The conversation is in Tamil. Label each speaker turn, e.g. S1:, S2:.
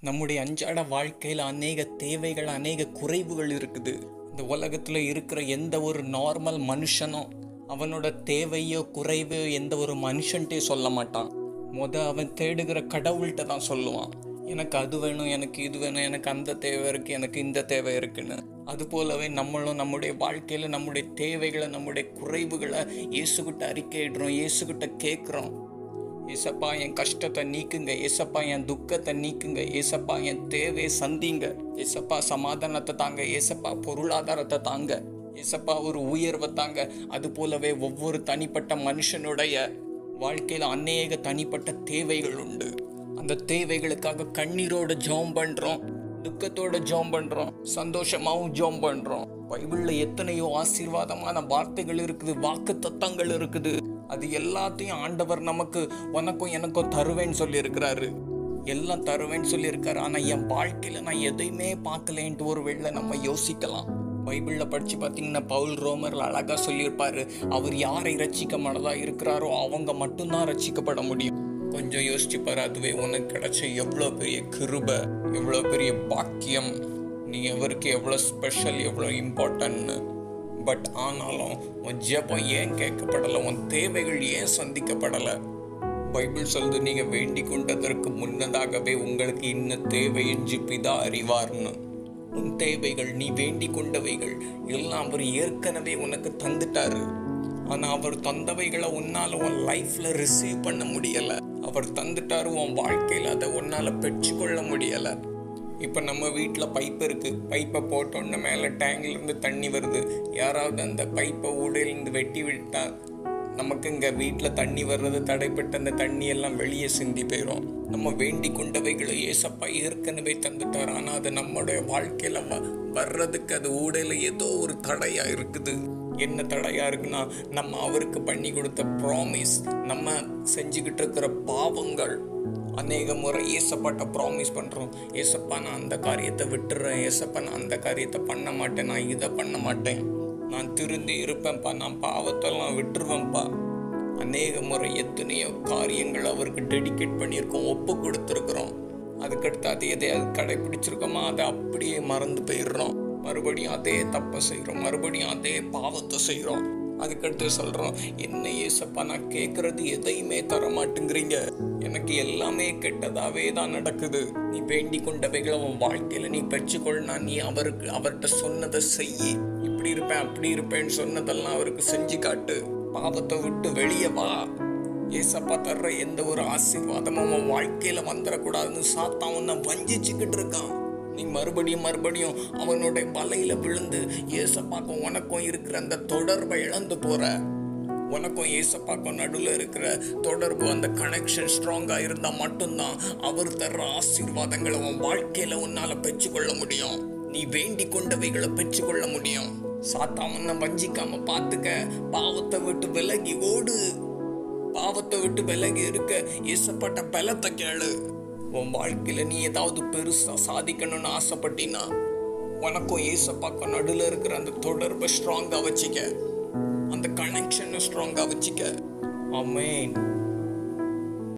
S1: நம்முடைய அன்றாட வாழ்க்கையில் அநேக தேவைகள் அநேக குறைவுகள் இருக்குது இந்த உலகத்தில் இருக்கிற எந்த ஒரு நார்மல் மனுஷனும் அவனோட தேவையோ குறைவையோ எந்த ஒரு மனுஷன்ட்டே சொல்ல மாட்டான் முத அவன் தேடுகிற கடவுள்கிட்ட தான் சொல்லுவான் எனக்கு அது வேணும் எனக்கு இது வேணும் எனக்கு அந்த தேவை இருக்குது எனக்கு இந்த தேவை இருக்குன்னு அது போலவே நம்மளும் நம்முடைய வாழ்க்கையில் நம்முடைய தேவைகளை நம்முடைய குறைவுகளை இயேசுகிட்ட அறிக்கையிடுறோம் இயேசுகிட்ட கேட்குறோம் ஏசப்பா என் கஷ்டத்தை நீக்குங்க ஏசப்பா என் துக்கத்தை நீக்குங்க ஏசப்பா என் தேவையை சந்திங்க ஏசப்பா சமாதானத்தை தாங்க ஏசப்பா பொருளாதாரத்தை தாங்க ஏசப்பா ஒரு உயர்வை தாங்க அது போலவே ஒவ்வொரு தனிப்பட்ட மனுஷனுடைய வாழ்க்கையில் அநேக தனிப்பட்ட தேவைகள் உண்டு அந்த தேவைகளுக்காக கண்ணீரோட ஜெபம் பண்றோம் துக்கத்தோட ஜெபம் பண்றோம் சந்தோஷமாவும் ஜெபம் பண்றோம் பைபிள்ல எத்தனையோ ஆசீர்வாதமான வார்த்தைகள் இருக்குது வாக்கு தத்தங்கள் இருக்குது அது எல்லாத்தையும் ஆண்டவர் நமக்கு உனக்கும் எனக்கும் தருவேன்னு சொல்லி இருக்கிறாரு எல்லாம் தருவேன்னு சொல்லியிருக்காரு ஆனா என் வாழ்க்கையில நான் எதையுமே பார்க்கலேன்ட்டு ஒரு வேளை நம்ம யோசிக்கலாம் பைபிளில் படித்து பார்த்தீங்கன்னா பவுல் ரோமரில் அழகாக சொல்லியிருப்பாரு அவர் யாரை ரட்சிக்க மனதா இருக்கிறாரோ அவங்க மட்டும்தான் ரட்சிக்கப்பட முடியும் கொஞ்சம் யோசிச்சுப்பாரு அதுவே உனக்கு கிடைச்ச எவ்வளோ பெரிய கிருபை எவ்வளோ பெரிய பாக்கியம் நீ எவருக்கு எவ்வளோ ஸ்பெஷல் எவ்வளோ இம்பார்ட்டன்ட்னு பட் ஆனாலும் உன் ஜெபம் ஏன் கேட்கப்படலை உன் தேவைகள் ஏன் சந்திக்கப்படலை பைபிள் சொல்லுது நீங்க வேண்டிக் கொண்டதற்கு முன்னதாகவே உங்களுக்கு இன்ன தேவை என்று பிதா அறிவார்னு உன் தேவைகள் நீ வேண்டிக் கொண்டவைகள் எல்லாம் அவர் ஏற்கனவே உனக்கு தந்துட்டாரு ஆனா அவர் தந்தவைகளை உன்னால உன் லைஃப்ல ரிசீவ் பண்ண முடியல அவர் தந்துட்டாரு உன் வாழ்க்கையில அதை உன்னால பெற்றுக்கொள்ள முடியல இப்போ நம்ம வீட்டில் பைப் இருக்குது பைப்பை போட்டோன்னே மேலே டேங்க்லேருந்து தண்ணி வருது யாராவது அந்த பைப்பை ஊடையிலேருந்து வெட்டி விட்டா நமக்கு இங்கே வீட்டில் தண்ணி வர்றது தடைப்பட்டு அந்த தண்ணி எல்லாம் வெளியே சிந்தி போயிடும் நம்ம வேண்டி கொண்டவைகளை ஏசப்பா ஏற்கனவே தந்துட்டார் ஆனால் அது நம்மளுடைய வாழ்க்கையில் வ வர்றதுக்கு அது ஊடையில் ஏதோ ஒரு தடையாக இருக்குது என்ன தடையாக இருக்குன்னா நம்ம அவருக்கு பண்ணி கொடுத்த ப்ராமிஸ் நம்ம செஞ்சுக்கிட்டு இருக்கிற பாவங்கள் அநேக முறை ஏசப்பாட்ட ப்ராமிஸ் பண்ணுறோம் ஏசப்பா நான் அந்த காரியத்தை விட்டுறேன் ஏசப்பா நான் அந்த காரியத்தை பண்ண மாட்டேன் நான் இதை பண்ண மாட்டேன் நான் திருந்தி இருப்பேன்ப்பா நான் பாவத்தெல்லாம் விட்டுருவேன்ப்பா அநேக முறை எத்தனையோ காரியங்கள் அவருக்கு டெடிகேட் பண்ணியிருக்கோம் ஒப்பு கொடுத்துருக்குறோம் அதுக்கடுத்து அதை எதையாவது கடைப்பிடிச்சிருக்கோமா அதை அப்படியே மறந்து போயிடுறோம் மறுபடியும் அதே தப்பை செய்கிறோம் மறுபடியும் அதே பாவத்தை செய்கிறோம் அதுக்கடுத்து சொல்கிறோம் என்ன ஏசப்பா நான் கேட்குறது எதையுமே தர மாட்டேங்கிறீங்க எனக்கு எல்லாமே கெட்டதாவே தான் நடக்குது நீ வேண்டி கொண்டவைகளை உன் வாழ்க்கையில் நீ பெற்றுக்கொள்ளனா நீ அவருக்கு அவர்கிட்ட சொன்னதை செய்யி இப்படி இருப்பேன் அப்படி இருப்பேன்னு சொன்னதெல்லாம் அவருக்கு செஞ்சு காட்டு பாவத்தை விட்டு வெளியே வா ஏசப்பா தர்ற எந்த ஒரு ஆசீர்வாதமும் உன் வாழ்க்கையில வந்துடக்கூடாதுன்னு சாத்தான் உன்னை வஞ்சிச்சுக்கிட்டு இருக்கான் நீ மறுபடியும் மறுபடியும் அவனுடைய வலையில விழுந்து ஏசப்பாக்கும் உனக்கும் இருக்கிற அந்த தொடர்பை இழந்து போற உனக்கும் ஏசப்பாக்கும் நடுவில் இருக்கிற தொடர்பு அந்த கனெக்ஷன் ஸ்ட்ராங்காக இருந்தால் மட்டும்தான் அவர் தர்ற ஆசீர்வாதங்களை உன் வாழ்க்கையில் உன்னால் பெற்றுக்கொள்ள முடியும் நீ வேண்டி கொண்டவைகளை பெற்றுக்கொள்ள முடியும் சாத்தா உன்னை வஞ்சிக்காம பார்த்துக்க பாவத்தை விட்டு விலகி ஓடு பாவத்தை விட்டு விலகி இருக்க ஏசப்பட்ட பலத்தை கேளு உன் வாழ்க்கையில் நீ ஏதாவது பெருசாக சாதிக்கணும்னு ஆசைப்பட்டினா உனக்கும் ஏசப்பாக்கும் நடுவில் இருக்கிற அந்த தொடர்பை ஸ்ட்ராங்காக வச்சுக்க அந்த கனெக்ஷனை ஸ்ட்ராங்காக வச்சுக்க ஆமேன்